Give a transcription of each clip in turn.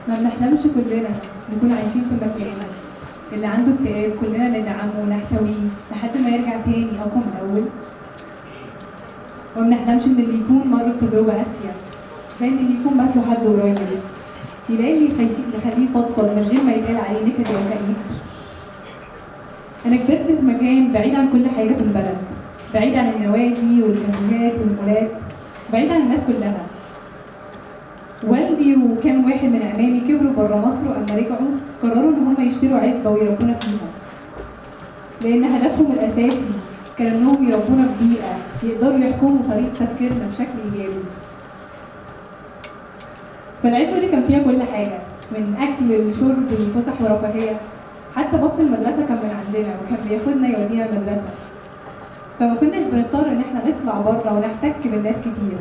ما بنحلمش كلنا نكون عايشين في مكان اللي عنده اكتئاب كلنا ندعمه ونحتويه لحد ما يرجع تاني اقوى من الاول وما بنحلمش ان اللي يكون مر بتجربه قاسيه زي ان اللي يكون مات له حد قريب يلاقي اللي يخليه يخليه يفضفض من غير ما يتقال عليه نكد او كئيب انا كبرت في مكان بعيد عن كل حاجه في البلد بعيد عن النوادي والكافيهات والمولات بعيد عن الناس كلها والدي وكام واحد من عمامي كبروا بره مصر واما رجعوا قرروا ان هم يشتروا عزبه ويربونا فيها لان هدفهم الاساسي كان انهم يربونا في بيئه يقدروا يحكموا طريقه تفكيرنا بشكل ايجابي فالعزبه دي كان فيها كل حاجه من اكل لشرب لفسح ورفاهيه حتى باص المدرسه كان من عندنا وكان بياخدنا يودينا المدرسه فما كناش بنضطر ان احنا نطلع بره ونحتك بالناس كتير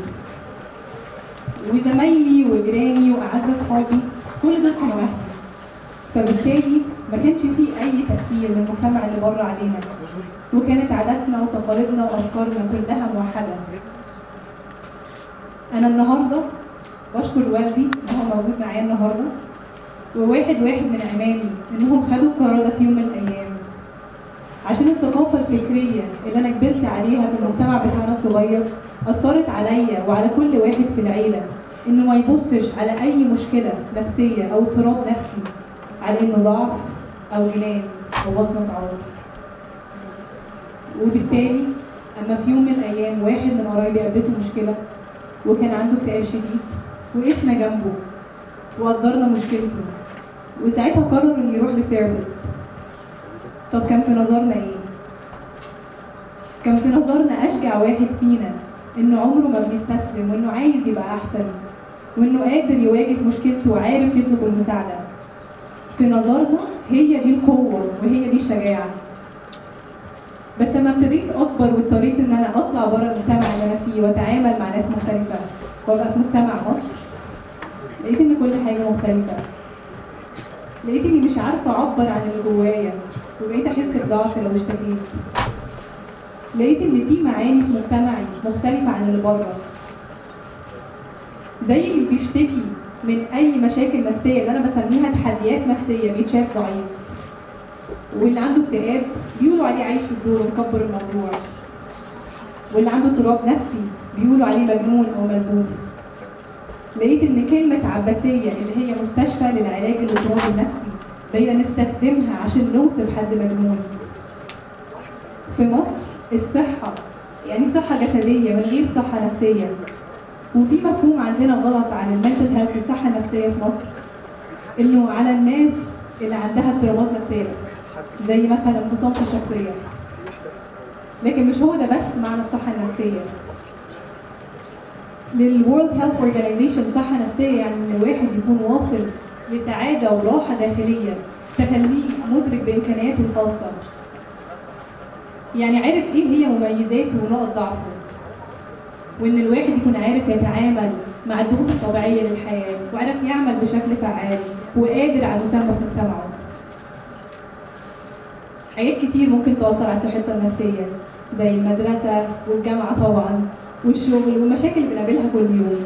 وزمايلي وجيراني واعز اصحابي كل دول كانوا اهلي فبالتالي ما كانش فيه اي تاثير من المجتمع اللي بره علينا وكانت عاداتنا وتقاليدنا وافكارنا كلها موحده انا النهارده بشكر والدي ان هو موجود معايا النهارده وواحد واحد من عمامي انهم خدوا القرار ده في يوم من الايام عشان الثقافه الفكريه اللي انا كبرت عليها في المجتمع بتاعنا الصغير اثرت عليا وعلى كل واحد في العيله انه ما يبصش على اي مشكله نفسيه او اضطراب نفسي على انه ضعف او جنان او وصمه عار وبالتالي اما في يوم من الايام واحد من قرايبي قابلته مشكله وكان عنده اكتئاب شديد وقفنا جنبه وقدرنا مشكلته وساعتها قرر انه يروح لثيرابيست طب كان في نظرنا ايه كان في نظرنا اشجع واحد فينا انه عمره ما بيستسلم وانه عايز يبقى احسن وانه قادر يواجه مشكلته وعارف يطلب المساعده في نظرنا هي دي القوه وهي دي الشجاعه بس لما ابتديت اكبر واضطريت ان انا اطلع بره المجتمع اللي انا فيه واتعامل مع ناس مختلفه وابقى في مجتمع مصر لقيت ان كل حاجه مختلفه لقيت اني مش عارفه اعبر عن اللي جوايا وبقيت احس بضعف لو اشتكيت لقيت ان في معاني في مجتمعي مختلفه عن اللي بره زي اللي بيشتكي من اي مشاكل نفسيه اللي انا بسميها تحديات نفسيه بيتشاف ضعيف واللي عنده اكتئاب بيقولوا عليه عايش في الدور ومكبر الموضوع واللي عنده اضطراب نفسي بيقولوا عليه مجنون او ملبوس لقيت ان كلمه عباسيه اللي هي مستشفى للعلاج الاضطراب النفسي بقينا نستخدمها عشان نوصف حد مجنون في مصر الصحه يعني صحه جسديه من غير صحه نفسيه وفي مفهوم عندنا غلط عن المنتل هيلث الصحه النفسيه في مصر انه على الناس اللي عندها اضطرابات نفسيه بس زي مثلا انفصام في الشخصيه لكن مش هو ده بس معنى الصحه النفسيه للورلد هيلث اورجانيزيشن صحه نفسيه يعني ان الواحد يكون واصل لسعاده وراحه داخليه تخليه مدرك بامكانياته الخاصه يعني عارف ايه هي مميزاته ونقط ضعفه وان الواحد يكون عارف يتعامل مع الضغوط الطبيعيه للحياه وعارف يعمل بشكل فعال وقادر على المساهمه في مجتمعه حاجات كتير ممكن تأثر على صحتنا النفسية زي المدرسة والجامعة طبعا والشغل والمشاكل اللي بنقابلها كل يوم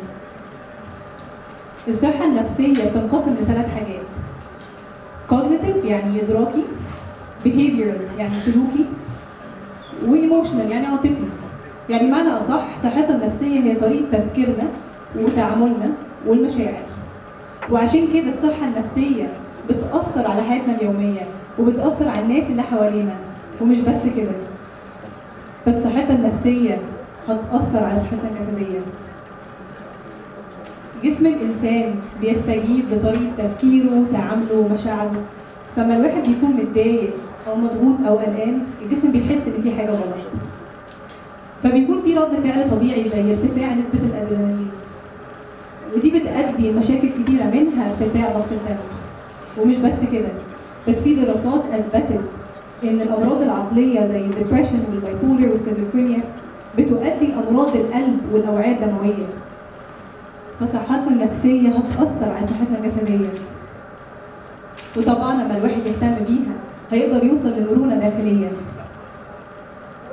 الصحة النفسية بتنقسم لثلاث حاجات cognitive يعني إدراكي behavioral يعني سلوكي وemotional يعني عاطفي يعني معنى أصح صحتنا النفسية هي طريقة تفكيرنا وتعاملنا والمشاعر وعشان كده الصحة النفسية بتأثر على حياتنا اليومية وبتأثر على الناس اللي حوالينا ومش بس كده بس صحتنا النفسية هتأثر على صحتنا الجسدية جسم الإنسان بيستجيب لطريقة تفكيره وتعامله ومشاعره فما الواحد بيكون متضايق أو مضغوط أو قلقان الجسم بيحس إن في حاجة غلط فبيكون في رد فعل طبيعي زي ارتفاع نسبة الأدرينالين ودي بتؤدي لمشاكل كتيرة منها ارتفاع ضغط الدم ومش بس كده بس في دراسات اثبتت ان الامراض العقليه زي الدبريشن والبايبولر والسكيزوفرينيا بتؤدي لامراض القلب والاوعيه الدمويه فصحتنا النفسيه هتاثر على صحتنا الجسديه وطبعا لما الواحد يهتم بيها هيقدر يوصل لمرونه داخليه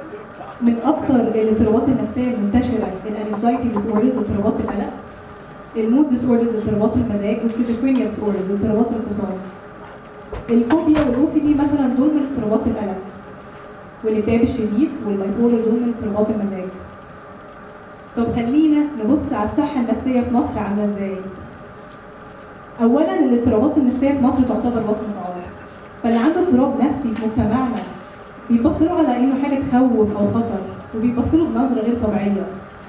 من اكتر الاضطرابات النفسيه المنتشره الانكزايتي ديس اوردرز اضطرابات القلق المود ديس اوردرز اضطرابات المزاج وسكيزوفرينيا ديس اوردرز اضطرابات الفصام الفوبيا والاو سي دي مثلا دول من اضطرابات القلق والاكتئاب الشديد والبايبولر دول من اضطرابات المزاج طب خلينا نبص على الصحة النفسية في مصر عاملة ازاي أولا الاضطرابات النفسية في مصر تعتبر وصمة عار فاللي عنده اضطراب نفسي في مجتمعنا بيبص له على انه حاجة تخوف أو خطر وبيبص له بنظرة غير طبيعية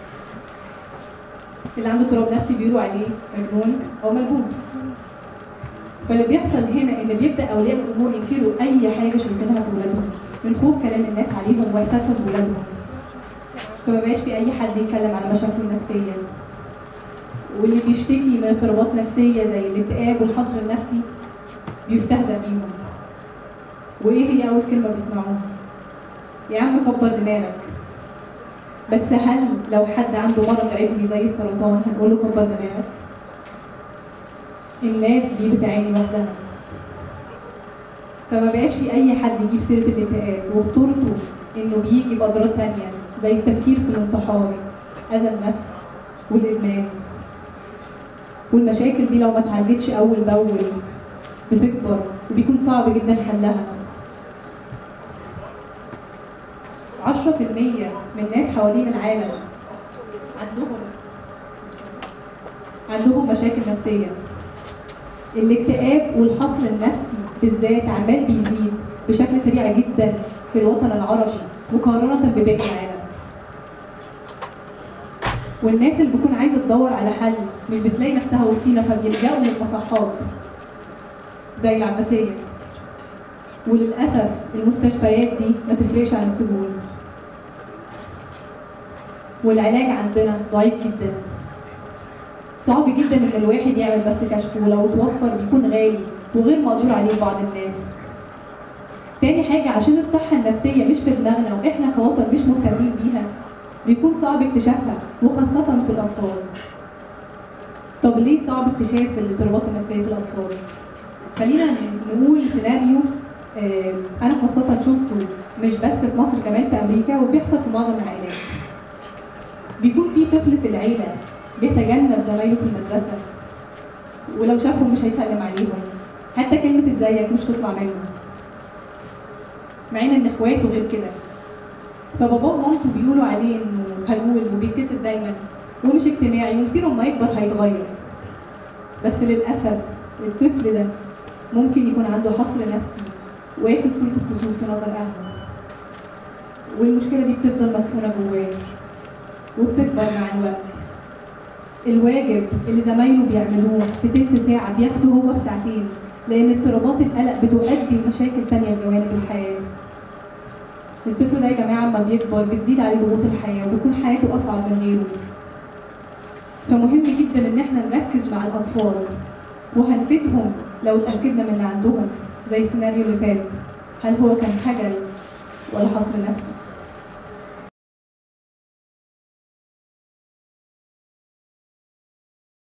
اللي عنده اضطراب نفسي بيقولوا عليه مجنون أو ملبوس فاللي بيحصل هنا ان بيبدا اولياء الامور ينكروا اي حاجه شايفينها في ولادهم من خوف كلام الناس عليهم واحساسهم بولادهم فما بقاش في اي حد يتكلم على مشاكله النفسيه واللي بيشتكي من اضطرابات نفسيه زي الاكتئاب والحصر النفسي بيستهزأ بيهم وايه هي اول كلمه بيسمعوها يا عم كبر دماغك بس هل لو حد عنده مرض عضوي زي السرطان هنقول له كبر دماغك الناس دي بتعاني لوحدها فما بقاش في اي حد يجيب سيره الاكتئاب وخطورته انه بيجي باضرار تانية زي التفكير في الانتحار اذى النفس والادمان والمشاكل دي لو ما اتعالجتش اول باول بتكبر وبيكون صعب جدا حلها 10% من الناس حوالين العالم عندهم عندهم مشاكل نفسيه الاكتئاب والحصر النفسي بالذات عمال بيزيد بشكل سريع جدا في الوطن العربي مقارنة بباقي العالم والناس اللي بتكون عايزة تدور على حل مش بتلاقي نفسها وسطينا فبيلجأوا للمصحات زي العباسية وللأسف المستشفيات دي ما تفرقش عن السجون والعلاج عندنا ضعيف جدا صعب جدا ان الواحد يعمل بس كشف ولو اتوفر بيكون غالي وغير مقدور عليه لبعض الناس تاني حاجة عشان الصحة النفسية مش في دماغنا وإحنا كوطن مش مهتمين بيها بيكون صعب اكتشافها وخاصة في الأطفال طب ليه صعب اكتشاف الاضطرابات النفسية في الأطفال؟ خلينا نقول سيناريو آه، أنا خاصة شفته مش بس في مصر كمان في أمريكا وبيحصل في معظم العائلات بيكون في طفل في العيلة بيتجنب زمايله في المدرسة ولو شافهم مش هيسلم عليهم حتى كلمة ازيك مش تطلع منه مع ان اخواته غير كده فباباه ومامته بيقولوا عليه انه خجول وبيتكسف دايما ومش اجتماعي ومصيره اما يكبر هيتغير بس للاسف الطفل ده ممكن يكون عنده حصر نفسي واخد صورة الكسوف في نظر اهله والمشكلة دي بتفضل مدفونة جواه وبتكبر مع الوقت الواجب اللي زمايله بيعملوه في تلت ساعة بياخده هو في ساعتين لأن اضطرابات القلق بتؤدي لمشاكل تانية في جوانب الحياة. الطفل ده يا جماعة لما بيكبر بتزيد عليه ضغوط الحياة وبيكون حياته أصعب من غيره. فمهم جدا إن احنا نركز مع الأطفال وهنفيدهم لو اتأكدنا من اللي عندهم زي السيناريو اللي فات هل هو كان خجل ولا حصر نفسي؟